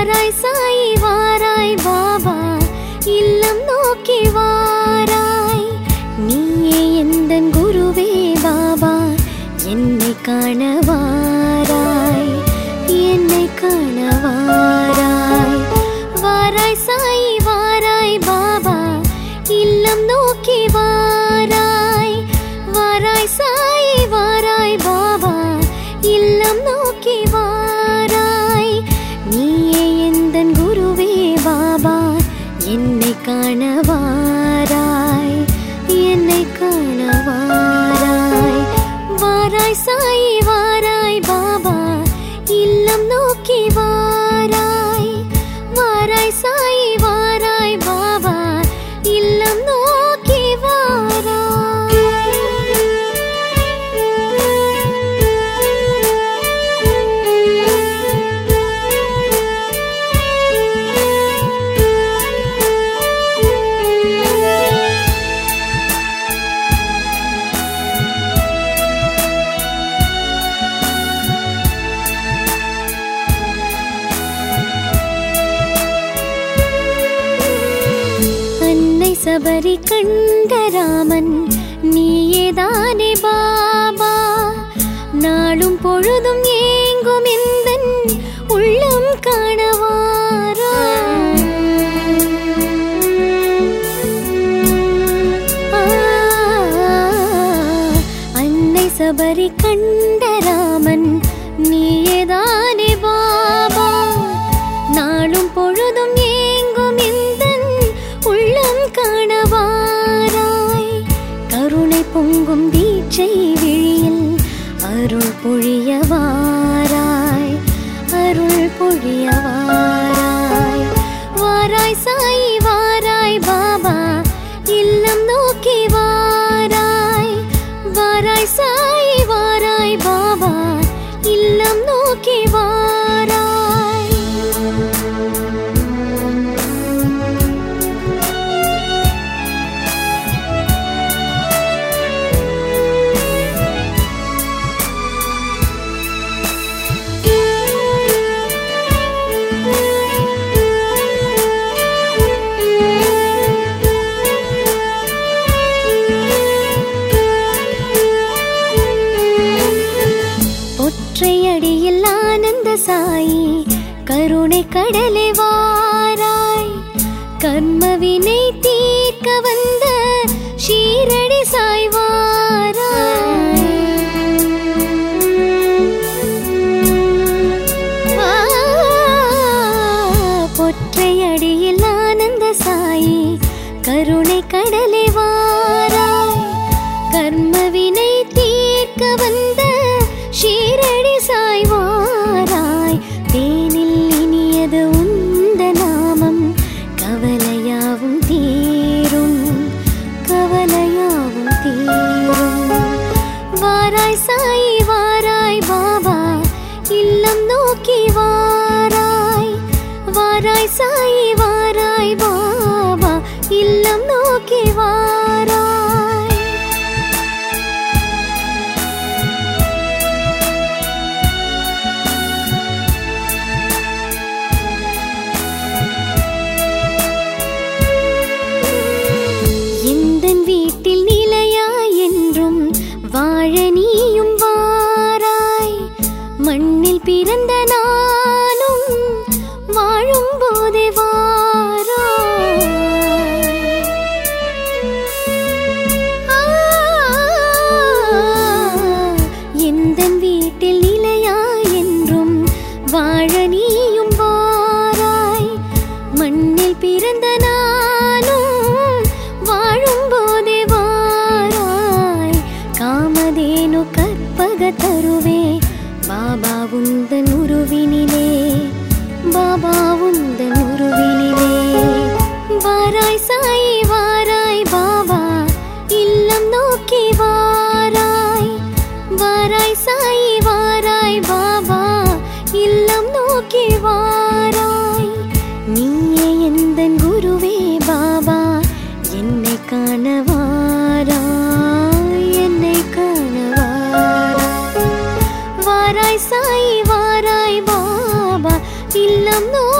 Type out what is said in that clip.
வாராய் சாயி வாராய் பாபா இல்லம் நோக்கி வாராய் நீயே எந்தன் குருவே பாபா என்னை காண வாராய் என்னை காண வாராய் வாராய் சாயி வாராய் பாபா இல்லம் நோக்கி வாராய் வாராய் சாயி வாராய் பாபா இல்லம் நோக்கி வாராய் நீயே எந்தன் குருவே பாபா என்னை காண வாராய் என்னை காண வாராய் வாராய் சாயி வாராய் பாபா இல்லம் நோக்கி வாராய் வாராய் சாயி வாராய் பாபா இல்லம் நோக்கி வாராய் அன்னை சபரி கண்டராமன் நீயேதானே பாபா நாளும் பொழுதும் ஏங்கும் எந்தன் உள்ளம் காணவாரா அன்னை சபரி கண்டராமன் நீயேதானே பாபா நாளும் பொழுதும் ஏங்கும் எந்தன் உள்ளம் காணவாராய் கருணை பொங்கும் தீட்சை விழியில் அருள் பொழியவாராய் அருள் பொழியவாராய் வாராய் சாயி வாராய் பாபா இல்லம் நோக்கி வாராய் வாராய் சாயி வாராய் பாபா இல்லம் நோக்கி வாராய் ஒற்றையடியில் ஆனந்த சாயி கருணை கடலை வாராய் கர்மவினை தீர்க்க வந்த ஷீரடி சாய் வாராய் ஆ, பொற்றையடியில் ஆனந்த சாயி கருணை கடலை வாராய் கர்மவினை தீர்க்க வந்த ஷீரடி சாய் வாராய் தேனில் இனியது உந்த நாமம் கவலையாவும் தீரும் கவலையாவும் தீரும் வாராய் சாயி வாராய் பாபா இல்லம் நோக்கி வாராய் வாராய் சாயி வாராய் பாபா இல்லம் நோக்கி வாராய் எந்தன் வீட்டில் நிலையாய் என்றும் வாழ நீயும் வாராய் மண்ணில் பிறந்த நானும் வாழும் போதே வாராய் ஆ, எந்தன் வீட்டில் நிலையாய் என்றும் வாழ நீயும் வாராய் மண்ணில் பிறந்த நானும் வாழும் போதே வாராய் காமதேனு கற்பக தருவே பாபா உந்தன் உருவினிலே பாபா உந்தன் உருவினிலே வாராய் சாயி வாராய் பாபா இல்லம் நோக்கி வாராய் வாராய் சாயி வாராய் பாபா இல்லம் நோக்கி வாராய் நீயே எந்தன் குருவே பாபா என்னை காண வாராய் என்னை காண வாராய் வாராய் சாயி வாராய் பாபா இல்லம் நோ